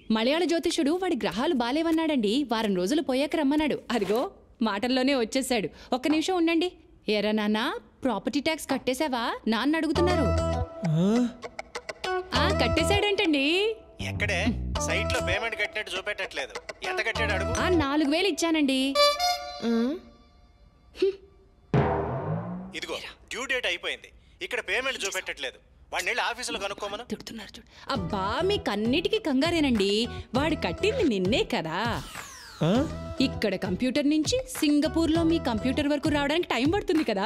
మలయాళ జ్యోతిషుడు వాడి గ్రహాలు బాలేవన్నాడండి వారం రోజులు పోయాక రమ్మన్నాడు అదిగో మాటల్లోనే వచ్చేసాడు ఒక్క నిమిషం ఉండండి ఎరా నాన్న ప్రాపర్టీ ట్యాక్స్ కట్టేశావా నాన్న అడుగుతున్నారు ఆ కట్టేశాడంటండి ఎక్కడే సైట్ లో పేమెంట్ కట్టినట్టు చూపెట్టట్లేదు ఎంత కట్టాడు అడుగు ఆ నాలుగు వేలు ఇచ్చానండి ఇదిగో డ్యూ డేట్ అయిపోయింది ఇక్కడ పేమెంట్ చూపెట్టట్లేదు వాడిని వెళ్ళి ఆఫీసులో కనుక్కోమను తిడుతున్నారు చూడు అబ్బా మీకన్నిటికీ కంగారేనండి వాడు కట్టింది నిన్నే కదా ఆ? ఇక్కడ కంప్యూటర్ నుంచి సింగపూర్లో మీ కంప్యూటర్ వరకు రావడానికి టైం పడుతుంది కదా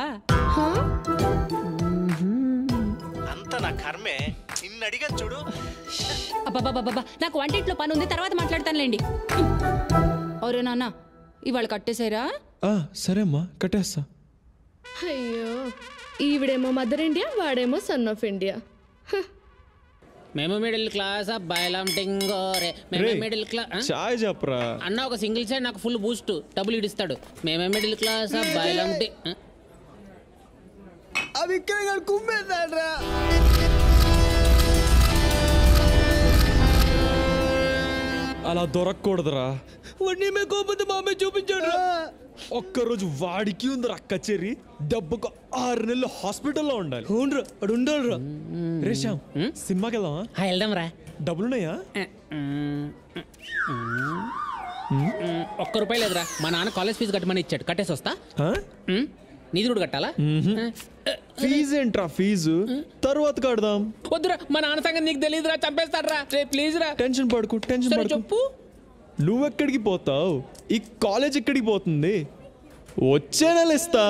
అంత నా కర్మే నిన్ను అడిగాను చూడు అబ్బాబాబాబా నాకు వంటింట్లో పని ఉంది తర్వాత మాట్లాడతానులేండి అవురే నాన్న ఇవాళ కట్టేశారా ఆ, సరే అమ్మా కట్టేస్తా అయ్యో ఈవిడేమో మదర్ ఇండియా వాడేమో సన్ ఆఫ్ ఇండియా మేము మిడిల్ క్లాస్ అబ్బాయిలం టింగోరే మేమే రేయ్, మిడిల్ క్లాస్ చాయ్ చెప్పరా అన్న ఒక సింగిల్ సైడ్ నాకు ఫుల్ బూస్ట్ డబ్బులు ఇడిస్తాడు మేమే మిడిల్ క్లాస్ అబ్బాయిలం టి ఆ? అవి ఇక్కడ కుమ్మేశాడ్రా అలా దొరకకూడదురా వాడిని మేము కోపంతో మా అమ్మాయి చూపించాడు ఒక్కరోజు వాడికి ఉందిరా కచేరి దెబ్బకు ఆరు నెలలు హాస్పిటల్లో ఉండాలి అవునరా అడు ఉండాలిరా రే శ్యామ్ సినిమాకి వెళ్దామా ఆ, వెళ్దాం రా డబ్బులున్నాయా ఒక్క రూపాయి లేదురా మా నాన్న కాలేజ్ ఫీజు కట్టమని ఇచ్చాడు కట్టేసి వస్తా ఆ? ఉమ్, నీది కూడా కట్టాలా ఫీజు ఏంట్రా ఫీజు తర్వాత కడదాం వద్దురా మా నాన్న సంగతి నీకు తెలియదురా చంపేస్తాడ్రా రే ప్లీజ్ రా టెన్షన్ పడుకు టెన్షన్ సరే పడుకు చెప్పు నువ్వెక్కడికి పోతావు ఈ కాలేజ్ ఎక్కడికి పోతుంది వచ్చే నెల ఇస్తా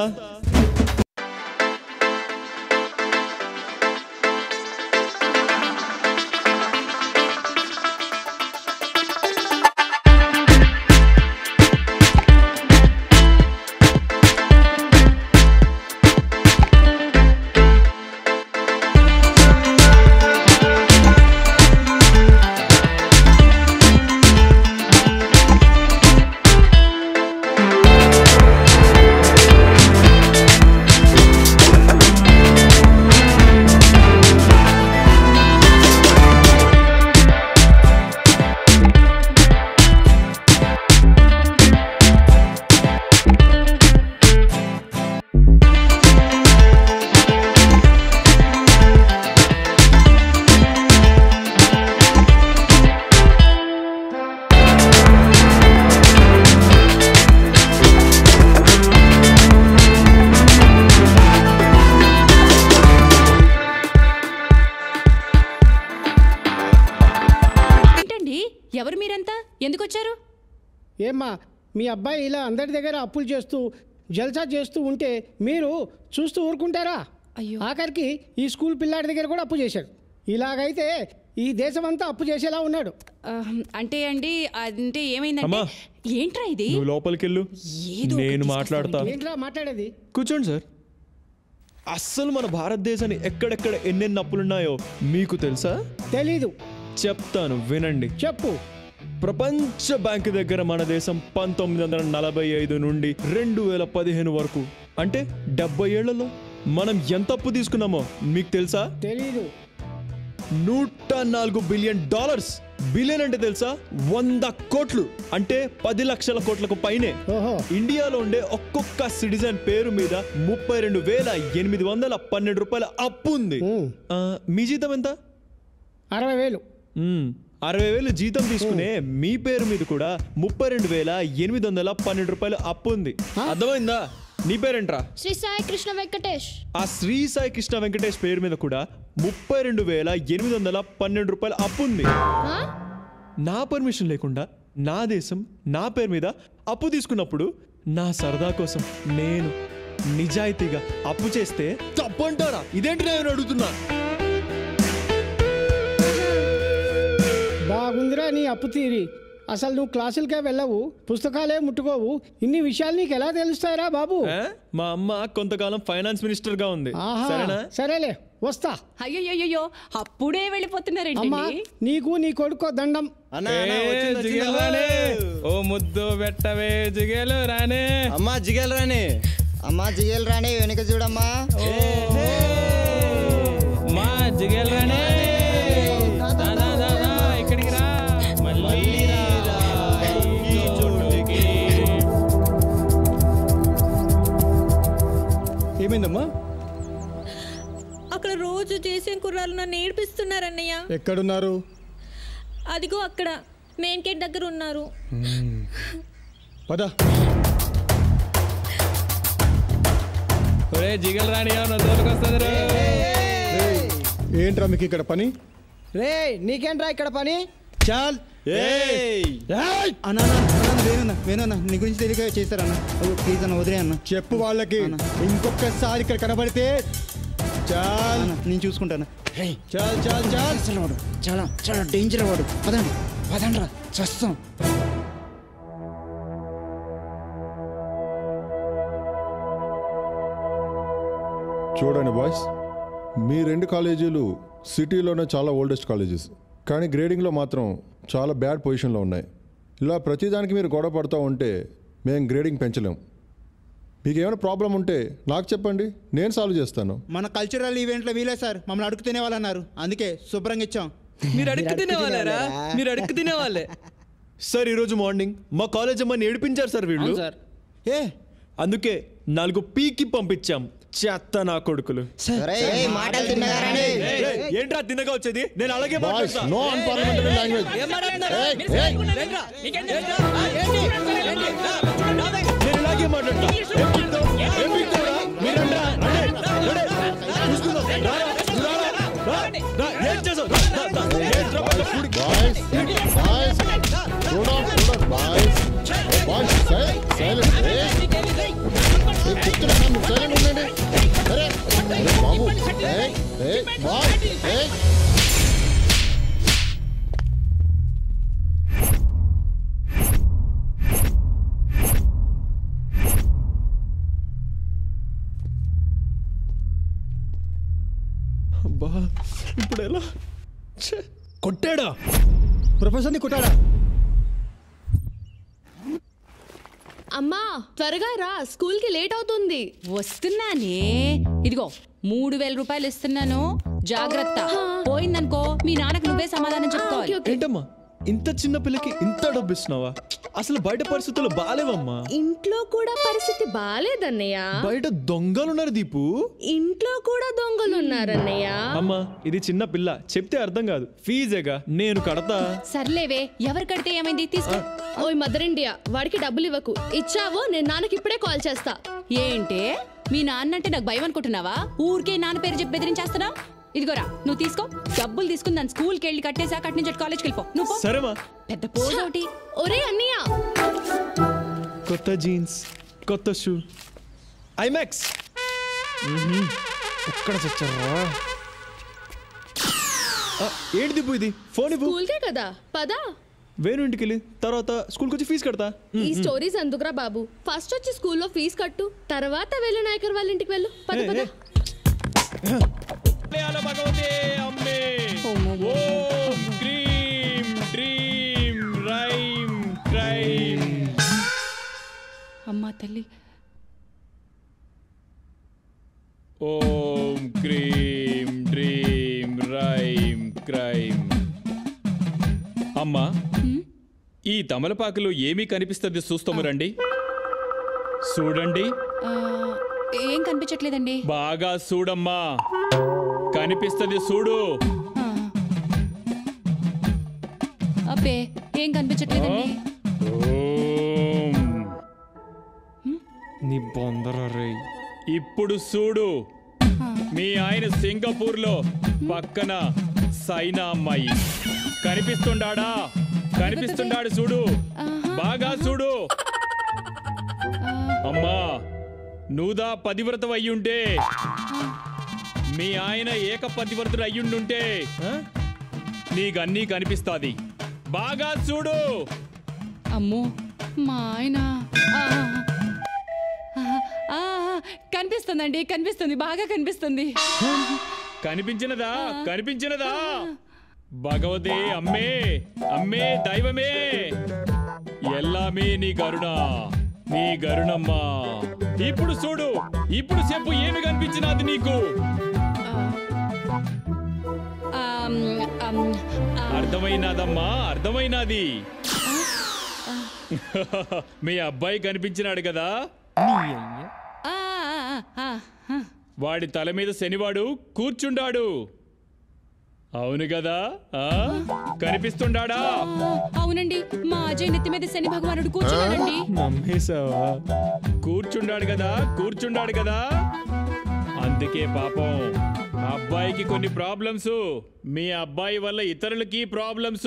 ఏంటండి ఎవరు మీరంతా ఎందుకు వచ్చారు ఏమ్మా మీ అబ్బాయి ఇలా అందరి దగ్గర అప్పులు చేస్తూ జల్సా చేస్తూ ఉంటే మీరు చూస్తూ ఊరుకుంటారా అయ్యో. ఆఖరికి ఈ స్కూల్ పిల్లాడి దగ్గర కూడా అప్పు చేశాడు ఇలాగైతే ఈ దేశమంతా అప్పు చేసేలా ఉన్నాడు ఆ, అంటే అండి అంటే ఏమైందంటే అమ్మా. ఏంట్రా ఇది నువ్వు లోపలికి వెళ్ళు ఏదో ఒకటి నేను తీసుకొస్తానండి. మాట్లాడతా ఏంట్రా మాట్లాడేది కూర్చోండి సార్ అస్సలు మన భారతదేశాన్ని ఎక్కడెక్కడ ఎన్నెన్ని అప్పులున్నాయో మీకు తెలుసా తెలీదు చెప్తాను వినండి చెప్పు ప్రపంచ బ్యాంక్ దగ్గర మన దేశం పంతొమ్మిది వందల నలభై ఐదు నుండి రెండు వేల పదిహేను వరకు అంటే డెబ్బై ఏళ్లలో మనం ఎంత అప్పు తీసుకున్నామో మీకు తెలుసా తెలీదు నూట నాలుగు బిలియన్ డాలర్స్ బిలియన్ అంటే తెలుసా వంద కోట్లు అంటే పది లక్షల కోట్లకు పైనే ఓహో ఇండియాలో ఉండే ఒక్కొక్క సిటిజన్ పేరు మీద ముప్పై రెండు వేల ఎనిమిది వందల పన్నెండు రూపాయల అప్పు ఉంది ఉమ్, ఆ, మీ జీతం ఎంత అరవై వేలు మ్మ్. అరవై వేలు జీతం తీసుకునే మీ పేరు మీద కూడా ముప్పై రెండు వేల ఎనిమిది వందల పన్నెండు రూపాయలు అప్పు ఉంది అర్థమైందా నీ పేరేంట్రా శ్రీ సాయి కృష్ణ వెంకటేష్ ఆ శ్రీ సాయి కృష్ణ వెంకటేష్ పేరు మీద కూడా ముప్పై రెండు వేల ఎనిమిది వందల పన్నెండు రూపాయల అప్పు ఉంది ఆ? నా పర్మిషన్ లేకుండా నా దేశం నా పేరు మీద అప్పు తీసుకున్నప్పుడు నా సరదా కోసం నేను నిజాయితీగా అప్పు చేస్తే తప్పంటారా ఇదేంటి నేను అడుగుతున్నా బాగుందిరా నీ అప్పు తీరి అసలు నువ్వు క్లాసులకే వెళ్ళవు పుస్తకాలే ముట్టుకోవు ఇన్ని విషయాలు నీకు ఎలా తెలుస్తాయిరా బాబు ఏ? మా అమ్మ కొంతకాలం ఫైనాన్స్ మినిస్టర్ గా ఉంది ఆహా సరేనా సరేలే వస్తా అయ్యయ్యో అప్పుడే అమ్మా వెళ్ళిపోతున్నారేంటండి నీకు నీ కొడుకో దండం అన్న ఏ, జిగేలు రానే ఓ ముద్దు పెట్టవే జిగేలు రానే అమ్మా జిగేలు రాని అమ్మా జిగేలు రాని వెనుక చూడమ్మా మా జిగేలు రానే దా, దా, దా, దా, ఇక్కడికి రా మళ్ళీ రోజు చేసే కుర్రాలు నన్ను ఏడిపిస్తున్నారన్నయ్య ఎక్కడున్నారు అదిగో అక్కడ మెయిన్ గేట్ దగ్గర ఉన్నారు పద ఒరే జిగల్ రాణి ఏమన్నా తోలుకు వస్తుంది రా ఏంట్రా మీకు ఇక్కడ పని రే నీకేంట్రా ఇక్కడ పని చాల్ అన్న వేణున్నా వేణున్నా నీ గురించి తెలియక చేశారన్న ప్లీజ్ అన్న వదిలే అన్న చెప్పు వాళ్ళకి ఇంకొకసారి ఇక్కడ కనబడితే చాల్ అన్న నేను చూసుకుంటాను చాల్ చాల్ చాల్ అసలు వాడు చాలా చాలా డేంజర్ వాడు పదండి పదండ్రా చస్తాం చూడండి బాయ్స్ మీ రెండు కాలేజీలు సిటీలోనే చాలా ఓల్డెస్ట్ కాలేజెస్ కానీ గ్రేడింగ్లో మాత్రం చాలా బ్యాడ్ పొజిషన్లో ఉన్నాయి ఇలా ప్రతిదానికి మీరు గొడవ పడుతూ ఉంటే మేము గ్రేడింగ్ పెంచలేం మీకు ఏమైనా ప్రాబ్లం ఉంటే నాకు చెప్పండి నేను సాల్వ్ చేస్తాను మన కల్చరల్ ఈవెంట్లో వీలే సార్ మమ్మల్ని అడుగు తినేవాళ్ళు అన్నారు అందుకే శుభ్రంగా ఇచ్చాం మీరు అడుక్కు తినేవాళ్ళరా మీరు అడుక్కు తినేవాళ్ళే సార్ ఈరోజు మార్నింగ్ మా కాలేజ్ అమ్మని ఏడిపించారు సార్ వీళ్ళు అవును సార్ ఏ అందుకే నాలుగు పీకి పంపించాం చెత్త నా కొడుకులు మాటలు తిన్నగారని ఏయ్, ఏంట్రా తిన్నగా వచ్చేది నేను అలాగే బాయ్స్ మాట్లాడతా. నో అన్పార్లమెంటరీ లాంగ్వేజ్ నేను ఇలాగే మాట్లాడతా ఏం పీకుతావ్? ఏం పీకుతావురా? మీరండ్రా, రండి, రండి. చూసుకుందాం. రారా, రారా, రా, రా, ఏం చేసావు? రా, రా, రా. ఏంట్రా పక్క పూడి- బాయ్స్ బాయ్స్ చూడండి చూడండి బాయ్స్ బాయ్స్ సైలెంట్ చెప్తున్నాను సైలెంట్ ఉండండి అరే అరే బాబు ఏయ్, ఏయ్, బాయ్ ఏయ్. అబ్బా ఇప్పుడు ఎలా ఛే, కొట్టాడా ప్రొఫెసర్ని కుట్టాడా అమ్మా త్వరగా రా స్కూల్కి లేట్ అవుతుంది వస్తున్నానే ఇదిగో మూడు వేల రూపాయలు ఇస్తున్నాను జాగ్రత్త పోయిందనుకో మీ నాన్నకు నువ్వే సమాధానం చెప్పుకోవాలి ఓకే, ఓకే. ఏంటమ్మా ఇంత చిన్న పిల్లకి ఇంత డబ్బు ఇస్తున్నావా అసలు బయట పరిస్థితులు బాలేవమ్మా ఇంట్లో కూడా పరిస్థితి బాలేదన్నయ్య బయట దొంగలున్నారు దీపు ఇంట్లో కూడా దొంగలు ఉన్నారన్నయ్య అమ్మా ఇది చిన్న పిల్ల చెప్తే అర్థం కాదు ఫీజేగా నేను కడతా సర్లేవే ఎవరు కడితే ఏమైంది తీసుకో ఓయ్ మదర్ ఇండియా వాడికి డబ్బులు ఇవ్వకు ఇచ్చావో నేను నాన్నకి ఇప్పుడే కాల్ చేస్తా ఏంటే మీ నాన్న అంటే నాకు భయం అనుకుంటున్నావా ఊరికే నాన్న పేరు చెప్పి బెదిరించేస్తున్నా ఇదిగోరా నువ్వు తీసుకో డబ్బులు తీసుకుని దాని స్కూల్కి వెళ్ళి కట్టేసాక అటు నుంచి అటు కాలేజ్కి వెళ్ళిపో నువ్వు పో. సరేమా పెద్ద పోజ్ ఒకటి ఒరే అన్నయ్య కొత్త జీన్స్ కొత్త షూ ఐమాక్స్ ఎక్కడ చచ్చారా ఆ, ఏంటి దీపు ఇది ఫోన్ ఇవ్వు స్కూల్కే కదా పదా వేణు ఇంటికి వెళ్ళి తర్వాత స్కూల్కి వచ్చి ఫీజు కడతా ఈ స్టోరీస్ ఎందుకురా బాబు ఫస్ట్ వచ్చి స్కూల్లో ఫీజు కట్టు తర్వాత వెళ్ళి నాయకర్ వాళ్ళ ఇంటికి వెళ్ళు పద ఏ, పద ఏ. మలయాళ భగవతే అమ్మే ఓం క్రీం డ్రీం రైం క్రైం అమ్మా తల్లి ఓం క్రీం డ్రీం రైం క్రైం అమ్మా ఈ తమలపాకులో ఏమీ కనిపిస్తుంది చూస్తాము రండి చూడండి ఆ, ఏం కనిపించట్లేదండి బాగా చూడమ్మా కనిపిస్తుంది చూడు ఆ. అబ్బే ఏం కనిపించట్లేదండి ఓం నీ బొందర రే ఇప్పుడు చూడు మీ ఆయన సింగపూర్ లో పక్కన సైనా అమ్మాయి కనిపిస్తుండాడా కనిపిస్తుండాడు చూడు బాగా చూడు అమ్మా నువ్వుదా పతివ్రత అయ్యుంటే మీ ఆయన ఏక పతివ్రతుడు అయ్యుండుంటే నీకన్నీ కనిపిస్తాది బాగా చూడు అమ్మో మా ఆయన ఆ, ఆ, ఆ, ఆ, కనిపిస్తుందండి కనిపిస్తుంది బాగా కనిపిస్తుంది కనిపించినదా కనిపించినదా భగవతే అమ్మే అమ్మే దైవమే ఎల్లామే నీ గరుణ నీ గరుణమ్మా ఇప్పుడు చూడు ఇప్పుడు చెప్పు ఏమి కనిపించినది నీకు ఆమ్, ఆమ్, ఆ, అర్థమైనదమ్మా అర్థమైనది మీ అబ్బాయి కనిపించినాడు కదా ఆ, ఆ, ఆ, ఆ. వాడి తల మీద శనివాడు కూర్చుండాడు అవును కదా ఆ? కనిపిస్తుండాడా ఆ, అవునండి మా అజయ్ నెత్తి మీద శని భగవానుడు కూర్చున్నాడండి నమ్మేశావా కూర్చుండాడు కదా కూర్చుండాడు కదా అందుకే పాపం అబ్బాయికి కొన్ని ప్రాబ్లమ్స్ మీ అబ్బాయి వల్ల ఇతరులకి ప్రాబ్లమ్స్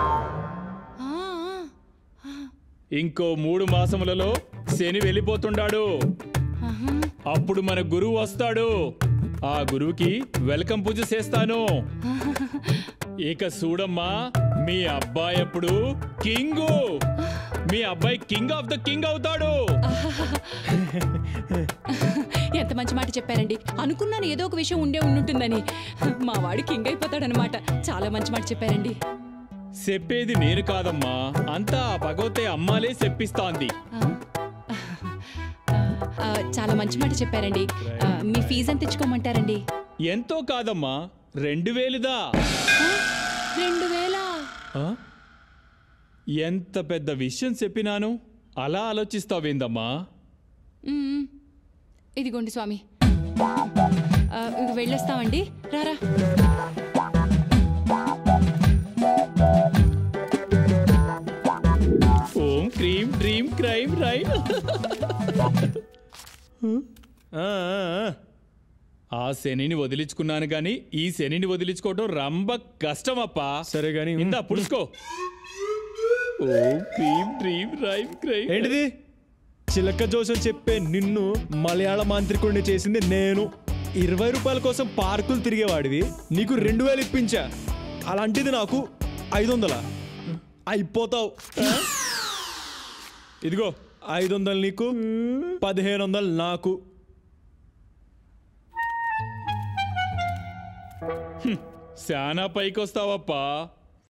ఇంకో మూడు మాసములలో శని వెళ్ళిపోతుండాడు అప్పుడు మన గురువు వస్తాడు ఆ గురువుకి వెల్కమ్ పూజ చేస్తాను ఇక చూడమ్మా మీ అబ్బాయి అప్పుడు కింగు మీ అబ్బాయి కింగ్ ఆఫ్ ద కింగ్ అవుతాడు ఎంత మంచి మాట చెప్పారండి అనుకున్నాను ఏదో ఒక విషయం ఉండే ఉండుంటుందని మా వాడు కింగ్ అయిపోతాడనమాట చాలా మంచి మాట చెప్పారండి చెప్పేది నేను కాదమ్మా అంతా ఆ భగవతే అమ్మాలే చెప్పిస్తాంది ఆ, చాలా మంచి మాట చెప్పారండి ఆ, మీ ఫీజు ఎంత తెచ్చుకోమంటారండి ఎంతో కాదమ్మా రెండు వేలుదా రెండు వేల ఆ? ఎంత పెద్ద విషయం చెప్పినాను అలా ఆలోచిస్తావేందమ్మా మ్మ్. ఇదిగోండి స్వామి ఆ, ఇక వెళ్ళొస్తామండి రారా ఓం క్రీం డ్రీమ్ క్రైమ్ రైమ్ ఆ, ఆ, ఆ. ఆ శనిని వదిలించుకున్నాను గాని ఈ శనిని వదిలించుకోవడం రంబ కష్టమప్పా సరే గాని ఇందా పుడుచుకో ఓం క్రీం డ్రీమ్ రైమ్ క్రైమ్ ఏంటిది చిలక జోసలు చెప్పే నిన్ను మలయాళ మాంత్రికుడిని చేసింది నేను ఇరవై రూపాయల కోసం పార్కులు తిరిగేవాడివి నీకు రెండు వేలు ఇప్పించా అలాంటిది నాకు ఐదు వందల అయిపోతావు ఇదిగో ఐదు వందలు నీకు పదిహేను వందలు నాకు శానా పైకొస్తావప్పా